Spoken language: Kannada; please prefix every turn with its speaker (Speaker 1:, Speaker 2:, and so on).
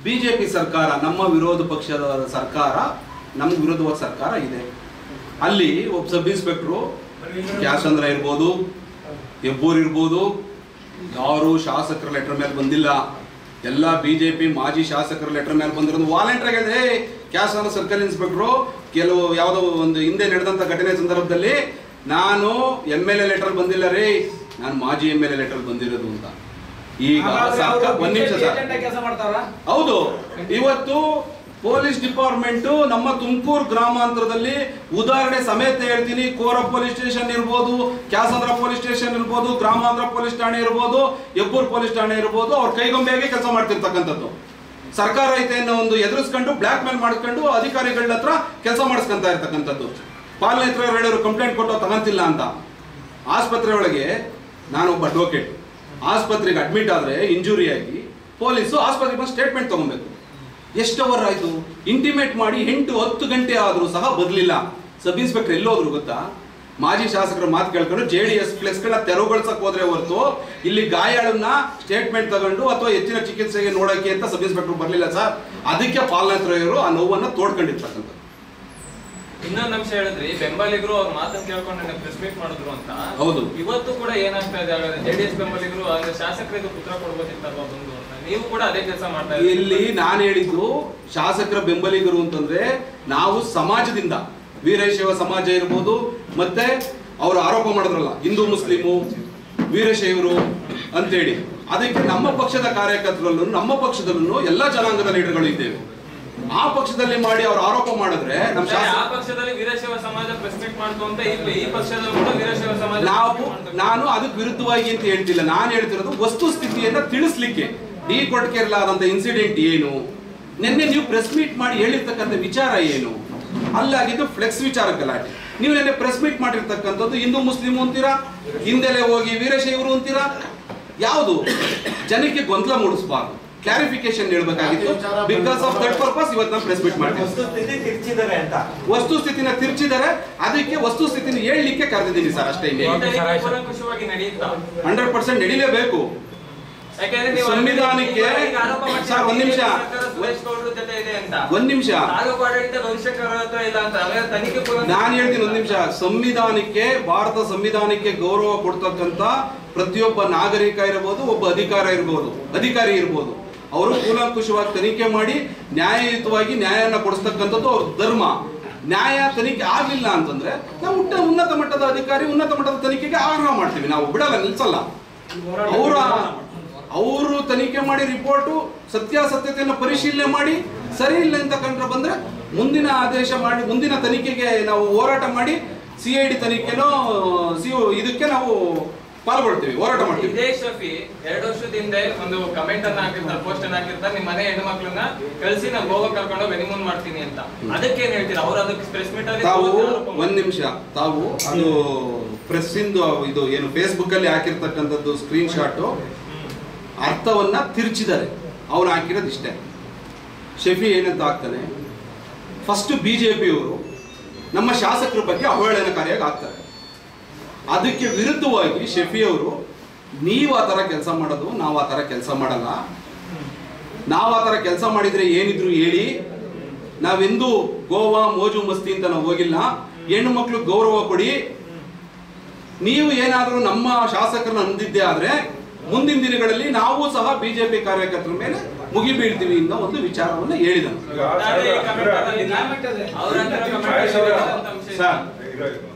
Speaker 1: ಬಿಜೆಪಿ ಸರ್ಕಾರ ನಮ್ಮ ವಿರೋಧ ಪಕ್ಷದ ಸರ್ಕಾರ ನಮ್ಗೆ ವಿರೋಧವಾದ ಸರ್ಕಾರ ಇದೆ ಅಲ್ಲಿ ಒಬ್ಬ ಸಬ್ ಇನ್ಸ್ಪೆಕ್ಟ್ರು ಕ್ಯಾಸಂದ್ರ ಇರ್ಬೋದು ಹೆಬ್ಬೂರ್ ಇರ್ಬೋದು ಯಾರು ಶಾಸಕರ ಲೆಟರ್ ಮೇಲೆ ಬಂದಿಲ್ಲ ಎಲ್ಲ ಬಿಜೆಪಿ ಮಾಜಿ ಶಾಸಕರ ಲೆಟರ್ ಮೇಲೆ ಬಂದಿರೋದು ವಾಲಂಟಿಯರ್ ಆಗಿದೆ ಕ್ಯಾಸಂದ್ರ ಸರ್ಕಲ್ ಇನ್ಸ್ಪೆಕ್ಟ್ರು ಕೆಲವು ಯಾವುದೋ ಒಂದು ಹಿಂದೆ ನಡೆದಂತ ಘಟನೆ ಸಂದರ್ಭದಲ್ಲಿ ನಾನು ಎಮ್ ಎಲ್ ಎ ಲೆಟರ್ ಬಂದಿಲ್ಲ ರೀ ನಾನು ಮಾಜಿ ಎಮ್ ಎಲ್ ಎ ಲೆಟರ್ ಬಂದಿರೋದು ಅಂತ ಈಗ ಸರ್ಕಾರ ಒಂದ್ ನಿಮಿಷ ಸರ್
Speaker 2: ಕೆಲಸ ಮಾಡ್ತಾರ
Speaker 1: ಹೌದು ಇವತ್ತು ಪೊಲೀಸ್ ಡಿಪಾರ್ಟ್ಮೆಂಟ್ ನಮ್ಮ ತುಮಕೂರು ಗ್ರಾಮಾಂತರದಲ್ಲಿ ಉದಾಹರಣೆ ಸಮೇತ ಹೇಳ್ತೀನಿ ಕೋರ ಪೊಲೀಸ್ ಸ್ಟೇಷನ್ ಇರ್ಬೋದು ಕ್ಯಾಸಂದ್ರ ಪೊಲೀಸ್ ಸ್ಟೇಷನ್ ಇರ್ಬೋದು ಗ್ರಾಮಾಂತರ ಪೊಲೀಸ್ ಠಾಣೆ ಇರ್ಬೋದು ಹೆಬ್ಬೂರ್ ಪೊಲೀಸ್ ಠಾಣೆ ಇರ್ಬೋದು ಅವ್ರ ಕೈಗೊಂಬೆಯಾಗಿ ಕೆಲಸ ಮಾಡ್ತಿರ್ತಕ್ಕಂಥದ್ದು ಸರ್ಕಾರ ಐತೆ ಅನ್ನೋ ಒಂದು ಎದುರಿಸ್ಕೊಂಡು ಬ್ಲಾಕ್ ಮೇಲ್ ಮಾಡ್ಕೊಂಡು ಅಧಿಕಾರಿಗಳ ಹತ್ರ ಕೆಲಸ ಮಾಡಿಸ್ಕೊಂತ ಇರ್ತಕ್ಕಂಥದ್ದು ಪಾಲನೆ ಹತ್ರ ಹೇಳಿದ್ರು ಕಂಪ್ಲೇಂಟ್ ಕೊಟ್ಟು ತಗೊಂತಿಲ್ಲ ಅಂತ ಆಸ್ಪತ್ರೆ ಒಳಗೆ ನಾನೊಬ್ಬ ಅಡ್ವೊಕೇಟ್ ಆಸ್ಪತ್ರೆಗೆ ಅಡ್ಮಿಟ್ ಆದರೆ ಇಂಜುರಿ ಆಗಿ ಪೊಲೀಸು ಆಸ್ಪತ್ರೆಗೆ ಬಂದು ಸ್ಟೇಟ್ಮೆಂಟ್ ತಗೊಬೇಕು ಎಷ್ಟು ಅವರ್ ಆಯ್ತು ಇಂಟಿಮೇಟ್ ಮಾಡಿ ಎಂಟು ಹತ್ತು ಗಂಟೆ ಆದರೂ ಸಹ ಬದಲಿಲ್ಲ ಸಬ್ ಇನ್ಸ್ಪೆಕ್ಟರ್ ಎಲ್ಲೋದ್ರು ಗೊತ್ತಾ ಮಾಜಿ ಶಾಸಕರ ಮಾತು ಕೇಳ್ಕೊಂಡು ಜೆ ಡಿ ಎಸ್ ಫ್ಲೆಕ್ಸ್ಗಳನ್ನ ತೆರವುಗೊಳಿಸಕ್ ಹೋದ್ರೆ ಹೊರತು ಇಲ್ಲಿ ಗಾಯಾಳನ್ನ ಸ್ಟೇಟ್ಮೆಂಟ್ ತಗೊಂಡು ಅಥವಾ ಹೆಚ್ಚಿನ ಚಿಕಿತ್ಸೆಗೆ ನೋಡಕ್ಕೆ ಅಂತ ಸಬ್ ಇನ್ಸ್ಪೆಕ್ಟರ್ ಬರಲಿಲ್ಲ ಸರ್ ಅದಕ್ಕೆ ಪಾಲನೇತ್ರಯರು ಆ ನೋವನ್ನ ತೋಡ್ಕೊಂಡಿರ್ತಕ್ಕಂಥದ್ದು
Speaker 3: ಇನ್ನೊಂದು ಅಂಶ ಹೇಳಿದ್ರಿ ಬೆಂಬಲಿಗರು ಅವ್ರ ಮಾತನ್ನ ಕೇಳ್ಕೊಂಡು ನನಗೆ ಪ್ರೆಸ್ ಮೀಟ್ ಮಾಡಿದ್ರು ಅಂತ
Speaker 1: ಹೌದು.
Speaker 3: ಇವತ್ತು ಕೂಡ ಏನಾಗ್ತಾ ಇದೆ ಹಾಗಾದ್ರೆ ಜೆಡಿಎಸ್ ಬೆಂಬಲಿಗರು ಅಂದ್ರೆ ಶಾಸಕರಿಗೆ ಪುತ್ರ ಕೊಡ್ಬೋದಿತ್ತಲ್ವಾ ಬಂದು ಅಂತ ನೀವು ಕೂಡ ಅದೇ ಕೆಲಸ ಮಾಡ್ತಾ ಇದ್ದೀರಿ.
Speaker 1: ಇಲ್ಲಿ ನಾನು ಹೇಳಿದ್ದು ಶಾಸಕರ ಬೆಂಬಲಿಗರು ಅಂತಂದ್ರೆ ನಾವು ಸಮಾಜದಿಂದ ವೀರಶೈವ ಸಮಾಜ ಇರ್ಬೋದು ಮತ್ತೆ ಅವರು ಆರೋಪ ಮಾಡಿದ್ರಲ್ಲ ಹಿಂದೂ ಮುಸ್ಲಿಮು ವೀರಶೈವರು ಅಂತೇಳಿ ಅದಕ್ಕೆ ನಮ್ಮ ಪಕ್ಷದ ಕಾರ್ಯಕರ್ತರಲ್ಲೂ ನಮ್ಮ ಪಕ್ಷದಲ್ಲೂ ಎಲ್ಲ ಜನಾಂಗದ ಲೀಡರ್ಗಳು ಇದ್ದೇವೆ ಆ ಪಕ್ಷದಲ್ಲಿ ಮಾಡಿ ಅವ್ರು ಆರೋಪ ಮಾಡಿದ್ರೆ ನಮ್ಮ
Speaker 3: ಸರಿ, ಆ
Speaker 1: ಶಾಸಕ
Speaker 3: ಪಕ್ಷದಲ್ಲಿ ವೀರಶೈವ ಸಮಾಜ ಪ್ರೆಸ್ ಮೀಟ್ ಮಾಡ್ತು ಅಂತ ಇಲ್ಲಿ ಈ ಪಕ್ಷದಲ್ಲೂ ಕೂಡ ವೀರಶೈವ ಸಮಾಜ
Speaker 1: ನಾವು
Speaker 3: press meet ಮಾಡ್ತು.
Speaker 1: ನಾನು ಅದಕ್ಕೆ ವಿರುದ್ಧವಾಗಿ ಅಂತ ಹೇಳ್ತಿಲ್ಲ ನಾನು ಹೇಳ್ತಿರೋದು ವಸ್ತು ಸ್ಥಿತಿಯನ್ನ ತಿಳಿಸ್ಲಿಕ್ಕೆ ಡಿ ಕೊಟ್ಕೆರ್ಲಾದಂತ ಇನ್ಸಿಡೆಂಟ್ ಏನು ನಿನ್ನೆ ನೀವು ಪ್ರೆಸ್ ಮೀಟ್ ಮಾಡಿ ಹೇಳಿರ್ತಕ್ಕಂಥ ವಿಚಾರ ಏನು ಅಲ್ಲಾಗಿದ್ದು ಫ್ಲೆಕ್ಸ್ ವಿಚಾರ ಗಲಾಟೆ ನೀವು ನಿನ್ನೆ ಪ್ರೆಸ್ ಮೀಟ್ ಮಾಡಿರ್ತಕ್ಕಂಥದ್ದು ಹಿಂದೂ ಮುಸ್ಲಿಂ ಅಂತೀರಾ ಹಿಂದೆಲೆ ಹೋಗಿ ವೀರಶೈವರು ಅಂತೀರಾ ಯಾವುದು ಜನಕ್ಕೆ ಗೊಂದಲ ಮೂಡಿಸಬಾರ್ದು ಕ್ಲಾರಿಫಿಕೇಶನ್ ಹೇಳ್ಬೇಕಾಗಿತ್ತು ಬಿಕಾಸ್ ಆಫ್ ದಟ್ ಪರ್ಪಸ್ ಇವತ್ತು ನಾನು ಪ್ರೆಸ್ ಮೀಟ್ ಮಾಡ್ತೀನಿ
Speaker 2: ವಸ್ತುಸ್ಥಿತಿ ತಿರ್ಚಿದ್ದಾರೆ ಅಂತ
Speaker 1: ವಸ್ತುಸ್ಥಿತಿನ ತಿರ್ಚಿದರೆ ಅದಕ್ಕೆ ವಸ್ತುಸ್ಥಿತಿನ ಹೇಳಲಿಕ್ಕೆ ಕರೆದಿದ್ದೀನಿ ಸರ್ ಅಷ್ಟೇ
Speaker 3: ಈ
Speaker 1: ಇನ್ನೇನು
Speaker 3: ತನಿಖೆ ಕೂಲಂಕುಷವಾಗಿ ನಡೆಯುತ್ತಾ
Speaker 1: ಹಂಡ್ರೆಡ್ ಪರ್ಸೆಂಟ್ ನಡೀಲೇಬೇಕು
Speaker 3: ಯಾಕಂದ್ರೆ ನೀವು
Speaker 1: ಸಂವಿಧಾನಕ್ಕೆ-
Speaker 3: ನೀವು ಈಗ ಆರೋಪ ಮಾಡ್ತೀರಾ,
Speaker 1: ಸರ್, ಒಂದ್ ನಿಮಿಷ.
Speaker 3: ಸರ್ಕಾರ ಸುರೇಶ್ ಗೌಡ್ರ ಜೊತೆ ಇದೆ ಅಂತ
Speaker 1: ಒಂದ್ ನಿಮಿಷ
Speaker 3: ತಾಲೂಕು ಆಡಳಿತ ಭವಿಷ್ಯಕರ ಹತ್ರ ಇಲ್ಲ ಅಂತ ಹಾಗಾದ್ರೆ ತನಿಖೆ ಕೂಲಂಕುಷ-
Speaker 1: ನಾನು ಹೇಳ್ತೀನಿ ಒಂದ್ ನಿಮಿಷ ಸಂವಿಧಾನಕ್ಕೆ ಭಾರತ ಸಂವಿಧಾನಕ್ಕೆ ಗೌರವ ಕೊಡ್ತಕ್ಕಂತ ಪ್ರತಿಯೊಬ್ಬ ನಾಗರಿಕ ಇರಬಹುದು ಒಬ್ಬ ಅಧಿಕಾರ ಇರಬಹುದು ಅಧಿಕಾರಿ ಇರಬಹುದು ಅವರು ಕೂಲಂಕುಷವಾಗಿ ತನಿಖೆ ಮಾಡಿ ನ್ಯಾಯಯುತವಾಗಿ ನ್ಯಾಯನ ಕೊಡಿಸ್ತಕ್ಕಂಥದ್ದು ಅವ್ರ ಧರ್ಮ ನ್ಯಾಯ ತನಿಖೆ ಆಗ್ಲಿಲ್ಲ ಅಂತಂದ್ರೆ ನಾವು ಉಟ್ಟ ಉನ್ನತ ಮಟ್ಟದ ಅಧಿಕಾರಿ ಉನ್ನತ ಮಟ್ಟದ ತನಿಖೆಗೆ ಆಗ್ರಹ ಮಾಡ್ತೀವಿ ನಾವು ಬಿಡಲ್ಲ ನಿಲ್ಸಲ್ಲ ಅವರ ಅವರು ತನಿಖೆ ಮಾಡಿ ರಿಪೋರ್ಟು ಸತ್ಯಾಸತ್ಯತೆಯನ್ನು ಪರಿಶೀಲನೆ ಮಾಡಿ ಸರಿ ಇಲ್ಲ ಅಂತ ಕಂಡ್ರೆ ಬಂದ್ರೆ ಮುಂದಿನ ಆದೇಶ ಮಾಡಿ ಮುಂದಿನ ತನಿಖೆಗೆ ನಾವು ಹೋರಾಟ ಮಾಡಿ ಸಿ ಐ ಡಿ ತನಿಖೆನೋ ಸಿ ಇದಕ್ಕೆ ನಾವು ಪಾಲ್ಗೊಳ್ತೀವಿ ಹೋರಾಟ ಮಾಡ್ತೀವಿ
Speaker 3: ಇದೇ ಶಫಿ ಎರಡು ವರ್ಷದ ಹಿಂದೆ ಒಂದು ಕಮೆಂಟ್ ಅನ್ನ ಹಾಕಿರ್ತಾರೆ ಪೋಸ್ಟ್ ಅನ್ನ ಹಾಕಿರ್ತಾರೆ ನಿಮ್ಮ ಮನೆ ಹೆಣ್ಣು ಮಕ್ಳನ್ನ ಕಳ್ಸಿ ನಾನು ಗೋವಾ ಕರ್ಕೊಂಡು ಬೆನಿಮೂನ್ ಮಾಡ್ತೀನಿ ಅಂತ ಅದಕ್ಕೆ ಏನ್ ಹೇಳ್ತೀರಾ ಅವ್ರು ಅದಕ್ಕೆ ಪ್ರೆಸ್ ಮೀಟ್ ಅಲ್ಲಿ
Speaker 1: ತಾವು
Speaker 3: ಆರೋಪ
Speaker 1: ಒಂದ್
Speaker 3: ಮಾಡ್ತಾರೆ.
Speaker 1: ನಿಮಿಷ ತಾವು ಅದು ಪ್ರೆಸ್ ಇಂದು ಇದು ಏನು ಫೇಸ್ಬುಕ್ ಅಲ್ಲಿ ಹಾಕಿರ್ತಕ್ಕಂಥದ್ದು ಸ್ಕ್ರೀನ್ ಶಾಟ್ ಅರ್ಥವನ್ನ ತಿರ್ಚಿದ್ದಾರೆ ಅವ್ರು ಹಾಕಿರೋದು ಇಷ್ಟೇ ಶಫಿ ಏನಂತ ಹಾಕ್ತಾನೆ ಫಸ್ಟ್ ಬಿಜೆಪಿಯವರು ನಮ್ಮ ಶಾಸಕರ ಬಗ್ಗೆ ಅವಹೇಳನಕಾರಿಯಾಗಿ ಆಗ್ತಾರೆ ಅದಕ್ಕೆ ವಿರುದ್ಧವಾಗಿ ಶಫಿ ಅವರು ನೀವು ಆ ಥರ ಕೆಲಸ ಮಾಡೋದು ನಾವು ಆ ಥರ ಕೆಲಸ ಮಾಡಲ್ಲ ನಾವು ಆ ಥರ ಕೆಲಸ ಮಾಡಿದ್ರೆ ಏನಿದ್ರು ಹೇಳಿ ನಾವೆಂದೂ ಗೋವಾ ಮೋಜು ಮಸ್ತಿ ಅಂತ ನಾವು ಹೋಗಿಲ್ಲ ಹೆಣ್ಣು ಮಕ್ಕಳು ಗೌರವ ಕೊಡಿ ನೀವು ಏನಾದರೂ ನಮ್ಮ ಶಾಸಕರನ್ನ ಅಂದಿದ್ದೆ ಆದ್ರೆ ಮುಂದಿನ ದಿನಗಳಲ್ಲಿ ನಾವು ಸಹ ಬಿಜೆಪಿ ಕಾರ್ಯಕರ್ತರ ಮೇಲೆ ಮುಗಿ ಬೀಳ್ತೀವಿ ಅನ್ನೋ ಒಂದು ವಿಚಾರವನ್ನು ಹೇಳಿದನು
Speaker 3: ಒಟ್ಟಾರೆ ಈ comment ಅಲ್ಲಿ ಅವ್ರ ಹತ್ರ comment ಅಲ್ಲಿ ಇರೋಂಥ ಅಂಶ ಇದೆ.
Speaker 1: ಸರ್
Speaker 4: ಈಗ